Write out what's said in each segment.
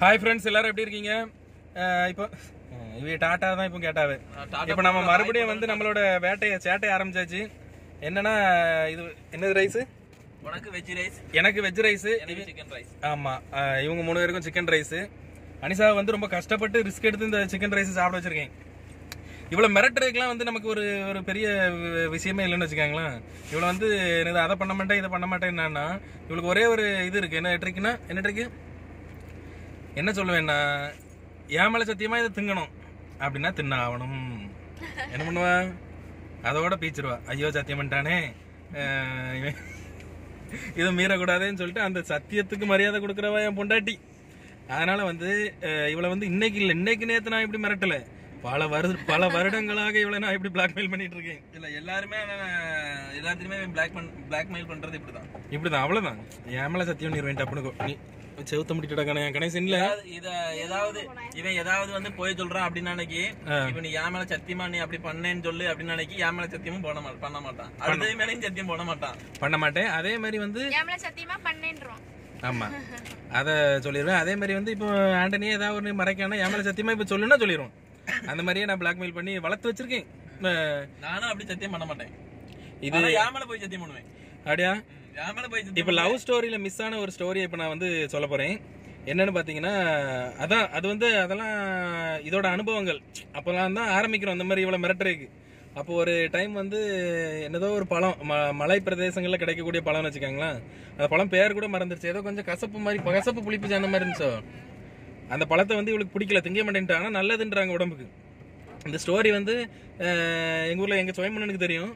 Hi friends எல்லாரும் எப்படி இருக்கீங்க அஹ் இப்போ அஹ் இவ டாட்டா தான் இப்போ கேட்டாவே டாட்டா இப்போ நம்ம மறுபடியும் வந்து நம்மளோட வேட்டையை சேட்டையை ஆரம்பிச்சாச்சு என்னன்னா இது என்னது ரைஸ் உனக்கு வெஜ் ரைஸ் எனக்கு வெஜ் ரைஸ் எனக்கு சிக்கன் ரைஸ் ஆமா அஹ் இவங்க மூணு பேருக்கும் சிக்கன் ரைஸ் அனிஷா வந்து ரொம்ப கஷ்டப்பட்டு ரிஸ்க் எடுத்து இந்த சிக்கன் ரைஸ் சாப்பிட வச்சிருக்கேன் இவ்வளவு மிரட்டுறதுக்குலாம் வந்து நமக்கு ஒரு ஒரு பெரிய வி- விஷயமே இல்லைன்னு வச்சுக்கோங்களேன் இவ்வளவு வந்து என்னது அதை பண்ண மாட்டேன் இதை பண்ண மாட்டேன் என்னன்னா இவளுக்கு ஒரே ஒரு இது இருக்கு என்ன ட்ரிக்னா என்ன ட்ரிக்கு என்ன சொல்லுவேன்னா என் மேல சத்தியமா இதை திங்கணும் அப்படின்னா தின்ன ஆகணும் என்ன பண்ணுவா அதோட பீச்சிருவா ஐயோ சத்தியம் பண்ணிட்டானே அஹ் இவன் இதை மீறக்கூடாதுன்னு சொல்லிட்டு அந்த சத்தியத்துக்கு மரியாதை கொடுக்குறவ என் பொண்டாட்டி அதனால வந்து அஹ், இவளை வந்து இன்னைக்கு இல்லை இன்னைக்கு நேத்து நான் இப்படி மிரட்டல பல வருட பல வருடங்களாக இவளை நான் இப்படி பிளாக்மெயில் பண்ணிட்டு இருக்கேன் இல்ல எல்லாருமே அவன் எல்லாத்தையுமே பிளாக் பிளாக்மெயில் பண்றது இப்படிதான் இப்படிதான் அவ்வளவுதான் என் மேல சத்தியம் நீர் வேண்டாம் அப்படின்னு நீ செவுத்த முடிக்கிட்டு என் கணேசன் இல்ல ஏதாவது இத ஏதாவது இவன் ஏதாவது வந்து போய் சொல்றான் அப்படின்னு நினைக்கி இவன் நீ என் மேல சத்தியமா நீ அப்படி பண்ணேன்னு சொல்லு அப்படின்னு நினைக்கி என் மேல சத்தியமும் போட மா- பண்ண மாட்டான் அடுத்த மேலையும் சத்தியம் போட மாட்டான் பண்ண மாட்டேன் அதே மாதிரி வந்து ஏமல சத்தியமா பண்ணேன்றோம் ஆமா அத சொல்லிடுவேன் அதே மாதிரி வந்து இப்போ ஆண்டனியே ஏதாவது ஒரு மறைக்கான என் மேல சத்தியமா இப்ப சொல்லுன்னா சொல்லிடுவோம் அந்த மாதிரியே நான் பிளாக்மெயில் பண்ணி வளர்த்து வச்சிருக்கேன் அஹ், நானும் அப்படி சத்தியம் பண்ண மாட்டேன் இது ஆனா என் மேல போய் சத்தியம் பண்ணுவேன் அப்படியா ம், என் மேல போய் சத்தியம் இப்ப லவ் ஸ்டோரியில மிஸ் ஆன ஒரு ஸ்டோரியை இப்ப நான் வந்து சொல்ல போறேன் என்னன்னு பாத்தீங்கன்னா அதான் அது வந்து அதெல்லாம் இதோட அனுபவங்கள் அப்பெல்லாம் தான் ஆரம்பிக்கிறோம் அந்த மாதிரி இவ்வளவு மிரட்டுறதுக்கு அப்போ ஒரு டைம் வந்து என்னதோ ஒரு பழம் ம- மலை பிரதேசங்கள்ல கிடைக்கக்கூடிய பழம்னு வச்சுக்கோங்களேன் அந்த பழம் பேர் கூட மறந்துருச்சு ஏதோ கொஞ்சம் கசப்பு மாதிரி கசப்பு புளிப்பு சேர்ந்த மாதிரி இருந்துச்சோ அந்த பழத்தை வந்து இவளுக்கு பிடிக்கல திங்க மாட்டேன்ட்டு ஆனா நல்லதுன்றாங்க உடம்புக்கு இந்த ஸ்டோரி வந்து அஹ், எங்க ஊர்ல எங்க சுயமன்னனுக்கு தெரியும்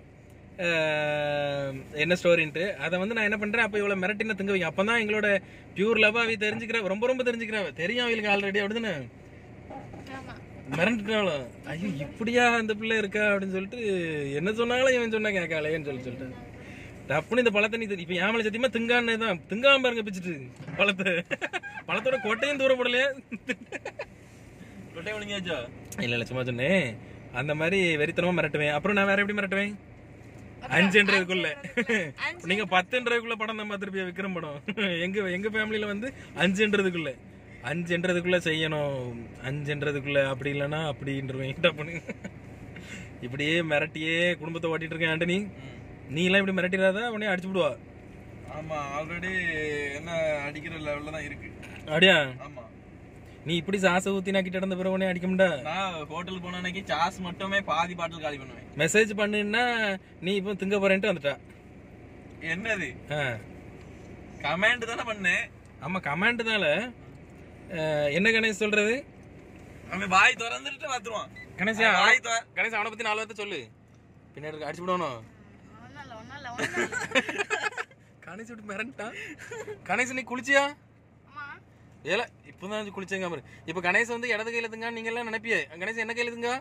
அஹ், என்ன ஸ்டோரின்ட்டு அதை வந்து நான் என்ன பண்றேன் அப்போ இவ்வளவு மிரட்டின திங்க வைங்க அப்பதான் எங்களோட பியூர் லவ் அவி தெரிஞ்சுக்கிறா ரொம்ப ரொம்ப தெரிஞ்சுக்கிறா தெரியும் அவங்களுக்கு ஆல்ரெடி அப்படிதானே ஆமா மிரண்டுட்டாலும் ஐயோ இப்படியா அந்த பிள்ளை இருக்கா அப்படின்னு சொல்லிட்டு என்ன சொன்னாலும் இவன் சொன்னா கேட்காளேன்னு சொல்லி சொல்லிட்டு டப்புன்னு இந்த பழத்தை நீ இப்ப ஏமலை சத்தியமா திங்கானே தான் திங்காம பாருங்க பிச்சுட்டு பழத்தை பழத்தோட கொட்டையும் தூர போடலையே கொட்டை ஒழுங்கியாச்சோ இல்ல இல்ல சும்மா சொன்னேன் அந்த மாதிரி வெறித்தனமா மிரட்டுவேன் அப்புறம் நான் வேற எப்படி மிரட்டுவேன் அஞ்சுன்றதுக்குள்ள நீங்க பத்துன்றதுக்குள்ள படம் தான் பார்த்துருப்பிய விக்ரம் படம் எங்க எங்க ஃபேமிலியில வந்து அஞ்சுன்றதுக்குள்ள அஞ்சுன்றதுக்குள்ள செய்யணும் அஞ்சுன்றதுக்குள்ள அப்படி இல்லைன்னா அப்படின்றவேன் டப்புன்னு இப்படியே மிரட்டியே குடும்பத்தை ஓட்டிட்டு இருக்கேன் ஆண்டனி நீ எல்லாம் இப்படி மிரட்டிடாத உடனே அடிச்சு விடுவா ஆமா ஆல்ரெடி என்ன அடிக்கிற லெவல்ல தான் இருக்கு அப்படியா ஆமா நீ இப்படி சாச ஊத்தி நாக்கிட்டு நடந்த பிறகு உடனே அடிக்க முடியா நான் ஹோட்டல் போன அன்னைக்கு சாஸ் மட்டுமே பாதி பாட்டில் காலி பண்ணுவேன் மெசேஜ் பண்ணுன்னா நீ இப்போ திங்க போறேன்ட்டு வந்துட்டா என்னது ஆ. கமெண்ட் தானே பண்ணேன் ஆமா கமாண்ட்னால என்ன கணேஷ் சொல்றது அவன் வாய் திறந்துட்டு வந்துருவான் கணேஷா வாய் திற கணேஷ் அவனை பத்தி நாலு வார்த்தை சொல்லு பின்னாடி இருக்க அடிச்சு விடணும் ஒண்ணும் இல்ல ஒண்ணும் இல்ல ஒண்ணும் இல்ல கணேஷ் விட்டு மிரண்டான் கணேஷ் நீ குளிச்சியா ஆமா ஏல இப்பதான் குளிச்சேங்க பாரு இப்ப கணேஷ் வந்து இடது கையில துங்க நீங்க எல்லாம் நினைப்பியே கணேஷ் என்ன கையில துங்க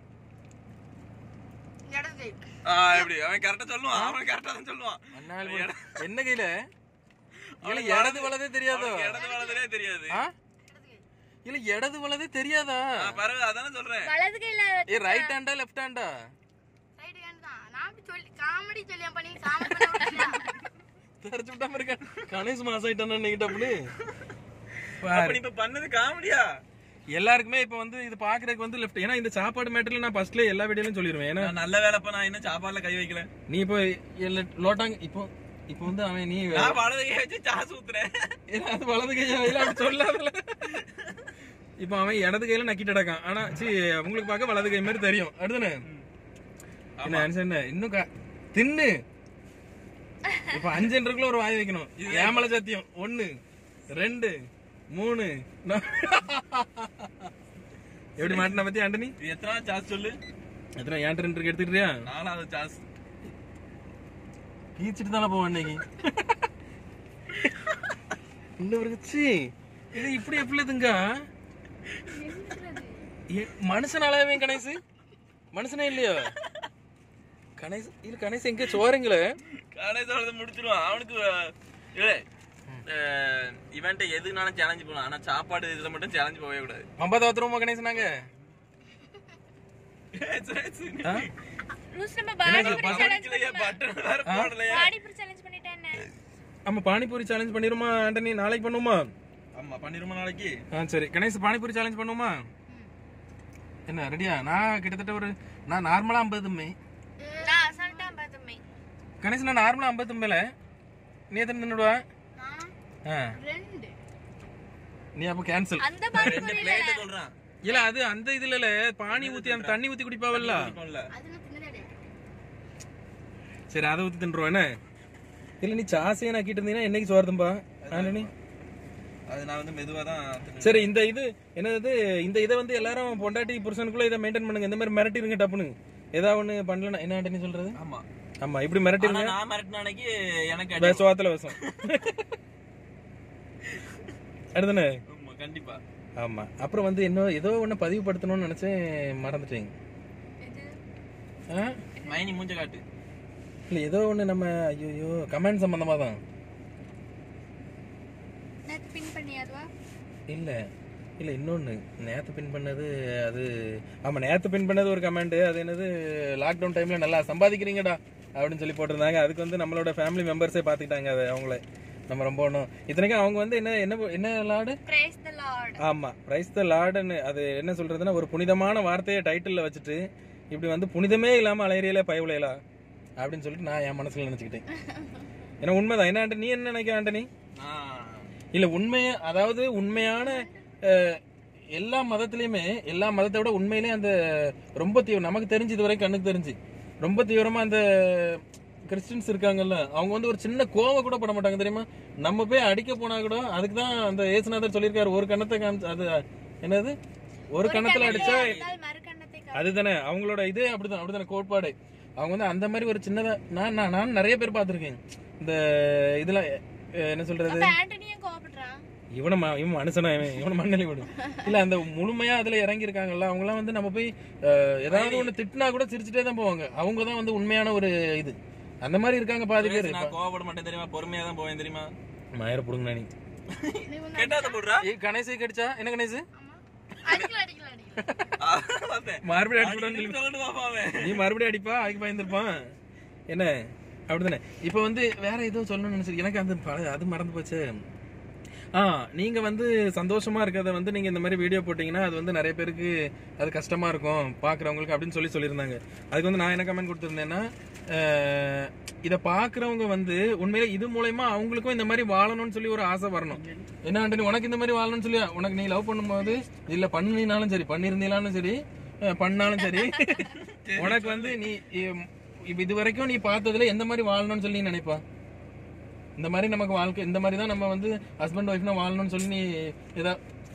இடது ஆ, எப்படி அவன் கரெக்டா சொல்லுவான் அவன் கரெக்டா தான் சொல்லுவான் அண்ணாள் போடு. என்ன கையில இல்ல இடது வலதே தெரியாதோ அவனுக்கு இடது வலதுலே தெரியாது ஆ? இல்ல இடது வலதே தெரியாதா நான் பரவாயில்ல அதானே சொல்றேன் வலது கையில ஏ ரைட் ஹேண்டா லெஃப்ட் ஹேண்டா சைடு ஹேண்ட் தான் நான் அப்படி சொல்லி காமெடி சொல்லி பண்ணி காமெடி பண்ண விட்டுறியா? தெரிச்சு விட்டாம இருக்க கணேஷ் மாசம் ஆயிட்டானா நீங்க டப்புனு அப்ப நீ இப்ப பண்ணது காமெடியா எல்லாருக்குமே இப்ப வந்து இது பாக்குறதுக்கு வந்து லெஃப்ட் ஏன்னா இந்த சாப்பாடு மேட்டர்ல நான் ஃபர்ஸ்ட்ல எல்லா வீடியோலயும் சொல்லிடுவேன் ஏன்னா நான் நல்ல வேலைப்ப நான் இன்னும் சாப்பாடுல கை வைக்கல நீ இப்போ எல்லா- லோட்டாங்க இப்போ இப்போ வந்து அவன் நீ நான் வலது கை வச்சு சாஸ் ஊத்துறேன் ஏன்னா அது வலது கையா இல்ல அப்படி சொல்லாதல இப்போ அவன் இடது கையில நக்கிட்டு கிடக்கான் ஆனா சி உங்களுக்கு பார்க்க வலது கை மாதிரி தெரியும் அடுத்தானே என்ன ஆன்சர் என்ன இன்னும் க- தின்னு இப்ப அஞ்சுன்றக்குள்ள ஒரு வாய் வைக்கணும் ஏமல சத்தியம் ஒண்ணு ரெண்டு மூணு நா- எப்படி மாட்டின பத்தி ஆண்டனி இது எத்தனை சாஸ் சொல்லு எத்தனை ஏன் ரெண்டு இருக்கு எடுத்துக்கிட்டியா நாலாவது சாஸ் கீச்சிட்டு தானே போவேன் இன்னைக்கு இன்னும் இருக்குச்சு இது இப்படி எப்படி இதுங்க மனுஷனாலவே கணேசு மனுஷனே இல்லையோ கணேஷ் இது கணேஷ் எங்க சோறீங்களே கடைசி முடிச்சிருவான் அவனுக்கு இல்ல இவன்ட்ட எதுனாலும் சேலஞ்சு போகலாம் ஆனா சாப்பாடு இதுல மட்டும் சேலஞ்சு போகவே கூடாது ஐம்பது வந்துருவோமா கணேஷ் நாங்க ஆ? லூஸ் நம்ம பாடி பூரி சேலஞ்ச் பசங்களையே பட்டன் வேற போடலையே பாடி பூரி சேலஞ்ச் பண்ணிட்டேன் ஆமா பானிபூரி சேலஞ்ச் பண்ணிருமா ஆண்டனி நாளைக்கு பண்ணுவோமா ஆமா பண்ணிருமா நாளைக்கு ஆ சரி கணேஷ் பானிபூரி சேலஞ்ச் பண்ணுவோமா என்ன ரெடியா நான் கிட்டத்தட்ட ஒரு நான் நார்மலா ஐம்பதுமே நான் அசால்ட்டா பார்த்துமே கணேஷ் நான் நார்மலா ஐம்பதும்பேல நீ எத்தனை நின்றுடுவா நான் ஆ ரெண்டு நீ அப்போ கேன்சல் அந்த ரெண்டு பானிபூரி பிளேட் சொல்றான் இல்ல அது அந்த இதுல இல்ல பானி ஊத்தி அந்த தண்ணி ஊத்தி குடிப்பாவல்ல இருக்கும்ல. அது நான் தின்னதே சரி அதை ஊத்தி தின்றுவோம் என்ன இல்ல நீ சாசையை நாக்கிட்டு இருந்தீங்கன்னா என்னைக்கு சோர்தும்பா ஆண்டனி அது நான் வந்து மெதுவா தான் தின்னு- சரி இந்த இது என்னது இந்த இதை வந்து எல்லாரும் பொண்டாட்டி புருஷனுக்குள்ள இதை மெயின்டைன் பண்ணுங்க இந்த மாதிரி மிரட்டிருங்க டப்புன்னு ஏதாவது ஒண்ணு பண்ணலன்னா என்ன ஆண்டனி சொல்றது ஆமா ஆமா இப்படி ஆனா மிரட்டிருங்க நான் மிரட்டின அன்னைக்கு எனக்கு அடி சோத்துல விஷம் அடுத்தனே ஆமா, கண்டிப்பா ஆமா அப்புறம் வந்து என்ன ஏதோ ஒண்ணு பதிவுபடுத்தணும்னு நினைச்சேன் மறந்துட்டேங்க இது ஆ? மைனி மூஞ்ச காட்டு இல்ல ஏதோ ஒண்ணு நம்ம ஐயோ கமெண்ட் சம்பந்தமா தான் நேத்து பின் பண்ணியாதுவா இல்ல இல்ல இன்னொன்னு நேத்து பின் பண்ணது அது ஆமா நேத்து பின் பண்ணது ஒரு கமெண்ட் அது என்னது லாக்டவுன் டைம்ல நல்லா சம்பாதிக்கிறீங்கடா அப்படின்னு சொல்லி போட்டிருந்தாங்க அதுக்கு வந்து நம்மளோட ஃபேமிலி மெம்பர்ஸே பாத்துக்கிட்டாங்க அதை அவங்கள நம்ம ரொம்ப ஒன்றும் இத்தனைக்கும் அவங்க வந்து என்ன என்ன என்ன லாடு பிரேஸ் தி லார்ட் ஆமா பிரைஸ் த லார்டுன்னு அது என்ன சொல்றதுன்னா ஒரு புனிதமான வார்த்தையை டைட்டில்ல வச்சுட்டு இப்படி வந்து புனிதமே இல்லாம அலையறியல பயவுலையலா அப்படின்னு சொல்லிட்டு நான் என் மனசுல நினைச்சுக்கிட்டேன் ஏன்னா உண்மைதான் என்ன ஆண்டனி நீ என்ன நினைக்கிற ஆண்டனி நான் இல்ல உண்மைய அதாவது உண்மையான அஹ், எல்லா மதத்திலயுமே எல்லா மதத்தை விட உண்மையிலே அந்த ரொம்ப தீவிரம் நமக்கு தெரிஞ்சு இது வரைக்கும் கண்ணுக்கு தெரிஞ்சு ரொம்ப தீவிரமா அந்த கிறிஸ்டின்ஸ் இருக்காங்கல்ல அவங்க வந்து ஒரு சின்ன கோவம் கூட பட மாட்டாங்க தெரியுமா நம்ம போய் அடிக்க போனா கூட அதுக்கு தான் அந்த ஏசுநாதர் சொல்லியிருக்காரு ஒரு கண்ணத்தை காமிச்சு அது என்னது ஒரு கண்ணத்துல அடிச்சா மறுகண்ணத்தை அதுதானே அவங்களோட இதே அப்படிதான் அப்படிதானே கோட்பாடு அவங்க வந்து அந்த மாதிரி ஒரு சின்னதா நான் நான் நான் நிறைய பேர் பார்த்திருக்கேன் இந்த இதுல அஹ், என்ன சொல்றது ஆண்டனியும் கோபப்படுறான் இவனை ம- இவன் மனுஷனா இவன் இவனை மண்ணலி விடும் இல்ல அந்த முழுமையா அதுல இறங்கி இருக்காங்கல்ல அவங்க எல்லாம் வந்து நம்ம போய் அஹ், ஏதாவது ஒண்ணு திட்டினா கூட சிரிச்சுட்டே தான் போவாங்க அவங்க தான் வந்து உண்மையான ஒரு இது அந்த மாதிரி இருக்காங்க பாதி பேர் நான் கோவப்பட மாட்டேன் தெரியுமா பொறுமையா தான் போவேன் தெரியுமா மயிர புடுங்க நீ கேட்டாத போடுறா ஏ கணேசு கடிச்சா என்ன கணேசு அடிக்கல அடிக்கல அடிக்கல பார்த்தேன். மறுபடியும் அடிச்சு அடிக்கடி சொல்லிட்டு பாப்பா அவன். நீ மறுபடியும் அடிப்பா அதுக்கு பயந்துருப்பான் என்ன அப்படிதானே இப்போ வந்து வேற ஏதோ சொல்லணும்னு நினைச்சு எனக்கு அந்த பழ- அது மறந்து போச்சு ஆ நீங்க வந்து சந்தோஷமா இருக்கிறத வந்து நீங்க இந்த மாதிரி வீடியோ போட்டீங்கன்னா அது வந்து நிறைய பேருக்கு அது கஷ்டமா இருக்கும் பாக்குறவங்களுக்கு அப்படின்னு சொல்லி சொல்லியிருந்தாங்க அதுக்கு வந்து நான் என்ன கமெண்ட் கொடுத்திருந்தேன்னா அஹ், இத பாக்குறவங்க வந்து உண்மையில இது மூலயமா அவங்களுக்கும் இந்த மாதிரி வாழணும்னு சொல்லி ஒரு ஆசை வரணும் என்ன ஆண்டனி உனக்கு இந்த மாதிரி வாழணும்னு சொல்லி உனக்கு நீ லவ் பண்ணும்போது இல்ல பண்ணினாலும் சரி பண்ணிருந்தீங்களாலும் சரி அஹ், பண்ணாலும் சரி உனக்கு வந்து நீ இ- இப்ப இது வரைக்கும் நீ பார்த்ததுல எந்த மாதிரி வாழணும்னு சொல்லி நீ நினைப்பா இந்த மாதிரி நமக்கு வாழ்க்கை இந்த மாதிரி தான் நம்ம வந்து ஹஸ்பண்ட் ஒய்ஃப்னா வாழணும்னு சொல்லி நீ ஏதா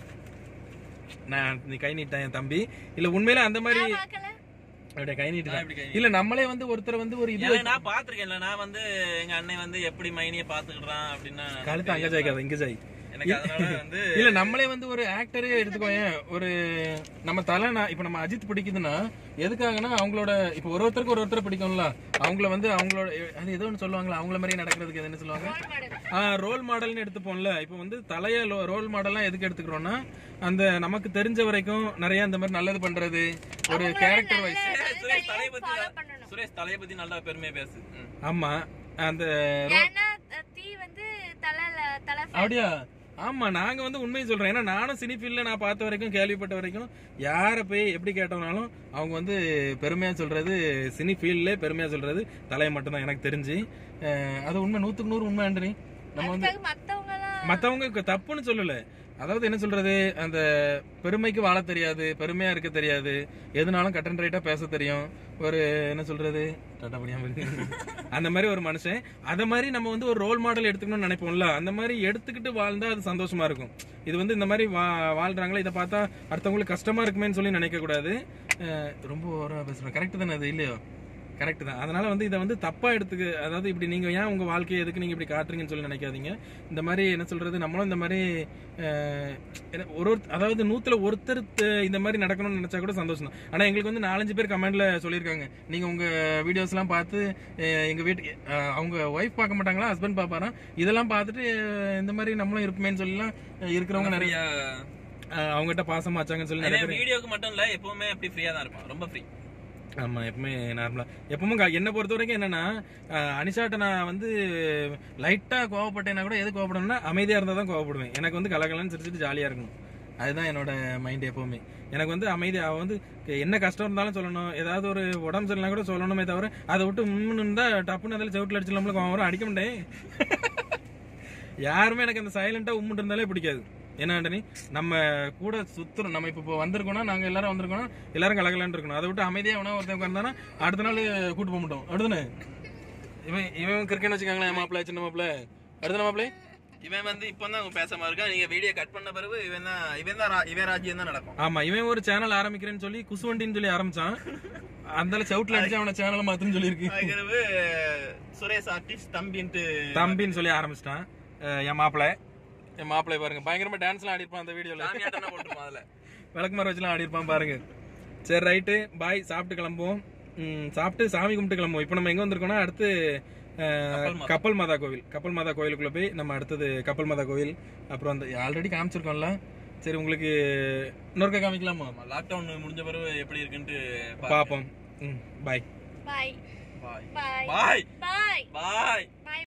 நான் நீ கை நீட்டேன் என் தம்பி இல்ல உண்மையில அந்த மாதிரி பார்க்கல அப்படியே கை நான் நீட்டேன் இப்படி கை இல்ல நம்மளே வந்து ஒருத்தர் வந்து ஒரு இது ஏன்னா நான் பாத்திருக்கேன்ல நான் வந்து எங்க அண்ணன் வந்து எப்படி மைனிய பாத்துக்கிட்டான் அப்படின்னா கழுத்து அங்க ஜாய்க்காத இங்க ஜாய் எனக்கு அதனால வந்து இல்ல நம்மளே வந்து ஒரு ஆக்டரே எடுத்துக்கோயேன் ஒரு நம்ம தலை நான் இப்ப நம்ம அஜித் பிடிக்குதுன்னா எதுக்காகனா அவங்களோட இப்ப ஒரு ஒருத்தருக்கு ஒரு ஒருத்தர் பிடிக்கும்ல அவங்கள வந்து அவங்களோட அது ஏதோ ஒன்று சொல்லுவாங்களா அவங்கள மாதிரியே நடக்கிறதுக்கு அது என்ன சொல்லுவாங்க ரோல் மாடல்னு எடுத்துப்போம்ல இப்போ வந்து தலைய ரோல் மாடல்லாம் எதுக்கு எடுத்துக்கிறோம்னா அந்த நமக்கு தெரிஞ்ச வரைக்கும் நிறைய இந்த மாதிரி நல்லது பண்றது ஒரு கேரக்டர் வைஸ் சுரேஷ் தலைய பத்தி ஃபாலோ பண்ணணும் சுரேஷ் தலைய பத்தி நல்லா பெருமையா பேசு ம். ஆமா அந்த ஏன்னா அஹ், தீ வந்து தலைல தலை அப்படியா ஆமா நாங்க வந்து உண்மையை சொல்றோம் ஏன்னா நானும் சினி ஃபீல்ட்ல நான் பார்த்த வரைக்கும் கேள்விப்பட்ட வரைக்கும் யார போய் எப்படி கேட்டோம்னாலும் அவங்க வந்து பெருமையா சொல்றது சினி ஃபீல்ட்ல பெருமையா சொல்றது தலையை மட்டும்தான் எனக்கு தெரிஞ்சு அஹ் அது உண்மை நூத்துக்கு நூறு உண்மை ஆண்டனி நம்ம வந்து அதுக்காக மத்தவங்க எல்லாம் மத்தவங்க க- தப்புன்னு சொல்லல அதாவது என்ன சொல்றது அந்த பெருமைக்கு வாழ தெரியாது பெருமையா இருக்க தெரியாது எதுனாலும் கட் அண்ட் ரைட்டா பேச தெரியும் ஒரு என்ன சொல்றது டாட்டா படியாம இருக்கு. அந்த மாதிரி ஒரு மனுஷன் அத மாதிரி நம்ம வந்து ஒரு ரோல் மாடல் எடுத்துக்கணும்னு நினைப்போம்ல அந்த மாதிரி எடுத்துக்கிட்டு வாழ்ந்தா அது சந்தோஷமா இருக்கும் இது வந்து இந்த மாதிரி வா- வாழ்றாங்களே இதை பார்த்தா அடுத்தவங்களுக்கு கஷ்டமா இருக்குமேன்னு சொல்லி நினைக்க கூடாது அஹ் ரொம்ப ஓரா பேசுறேன் கரெக்ட் தானே அது இல்லையோ கரெக்ட் தான் அதனால வந்து இதை வந்து தப்பா எடுத்துக்க அதாவது இப்படி நீங்க ஏன் உங்க வாழ்க்கையை எதுக்கு நீங்க இப்படி காட்டுறீங்கன்னு சொல்லி நினைக்காதீங்க இந்த மாதிரி என்ன சொல்றது நம்மளும் இந்த மாதிரி அஹ், என்ன- ஒரு ஒரு அதாவது நூத்துல ஒருத்தர் த- இந்த மாதிரி நடக்கணும்னு நினைச்சா கூட சந்தோஷம் தான் ஆனா எங்களுக்கு வந்து நாலஞ்சு பேர் கமெண்ட்ல சொல்லியிருக்காங்க நீங்க உங்க வீடியோஸ் எல்லாம் பார்த்து அஹ், எங்க வீட்டு அஹ், அவங்க ஒய்ஃப் பார்க்க மாட்டாங்களா ஹஸ்பண்ட் பார்ப்பாராம் இதெல்லாம் பார்த்துட்டு அஹ், இந்த மாதிரி நம்மளும் இருப்போமேன்னு சொல்லலாம் அஹ், இருக்கிறவங்க நிறைய ஃப்ரீயா அஹ், அவங்ககிட்ட பாசமா வச்சாங்கன்னு சொல்லி நிறைய பேர் வீடியோக்கு மட்டும் இல்ல எப்பவுமே அப்படி ஃப்ரீயா தான் இருப்பான் ரொம்ப ஃப்ரீ ஆமா எப்பவுமே நார்மலா எப்பவும் க- என்னை பொறுத்த வரைக்கும் என்னன்னா அஹ், அனிஷாட்ட நான் வந்து லைட்டா கோவப்பட்டேன்னா கூட எது கோவப்படணும்னா அமைதியா இருந்தா தான் கோவப்படுவேன் எனக்கு வந்து கலகலன்னு சிரிச்சிட்டு ஜாலியா இருக்கணும் அதுதான் என்னோட மைண்ட் எப்பவுமே எனக்கு வந்து அமைதி அவ வந்து என்ன கஷ்டம் இருந்தாலும் சொல்லணும் ஏதாவது ஒரு உடம்பு சரியில்லை கூட சொல்லணுமே தவிர அதை விட்டு முன்னு இருந்தா டப்புன்னு அதில் செவுட்டில் அடிச்சு நம்மளுக்கு கோவம் வரும் அடிக்க மாட்டேன் யாருமே எனக்கு அந்த சைலண்டா உம்முட்டு இருந்தாலே பிடிக்காது என்ன ஆண்டனி நம்ம கூட சுத்துறோம் நம்ம இப்போ வந்திருக்கோம்னா நாங்க எல்லாரும் வந்திருக்கோம் எல்லாரும் கலகலன்னு இருக்கணும் அதை விட்டு அமைதியா எவனா ஒருத்தன் உட்காந்தானா அடுத்த நாள் கூட்டு போக மாட்டோம் அடுத்தனே இவன் இவன் கிரிக்கெட் வச்சுக்காங்களேன் மாப்பிள்ள சின்ன மாப்பிள்ள அடுத்த மாப்பிள்ள இவன் வந்து இப்போ தான் பேசாம இருக்கான் நீங்க வீடியோ கட் பண்ண பிறகு இவன் தான் இவன் தான் ரா- இவன் ராஜ்யம் தான் நடக்கும் ஆமா இவன் ஒரு சேனல் ஆரம்பிக்கிறேன்னு சொல்லி குசுவண்டின்னு சொல்லி ஆரம்பிச்சான் அந்த செவுட்ல அடிச்சு அவன சேனலை மாத்துன்னு சொல்லியிருக்கு அதுக்கு சுரேஷ் ஆர்டிஸ்ட் தம்பின்ட்டு தம்பின்னு சொல்லி ஆரம்பிச்சிட்டான் அஹ் என் மாப்பிள்ள என் மாப்பிள்ளை பாருங்க பயங்கரமா டான்ஸ்லாம் ஆடிருப்பான் அந்த வீடியோல சாமியாட்டம் போட்டுருப்பான் அதுல விளக்குமார வச்சுலாம் ஆடிருப்பான் பாருங்க சரி ரைட்டு பாய் சாப்பிட்டு கிளம்புவோம் ம், சாப்பிட்டு சாமி கும்பிட்டு கிளம்புவோம் இப்போ நம்ம எங்க வந்திருக்கோம்னா அடுத்து அஹ், கப்பல் மாதா கோவில் கப்பல் மாதா கோவிலுக்குள்ள போய் நம்ம அடுத்தது கப்பல் மாதா கோவில் அப்புறம் அந்த ஆல்ரெடி காமிச்சிருக்கோம்ல சரி உங்களுக்கு இன்னொருக்க காமிக்கலாமா லாக்டவுன் முடிஞ்ச பிறகு எப்படி இருக்குன்ட்டு பார்ப்போம் ம் பாய் பாய் பாய் பாய் பாய் பாய் பாய்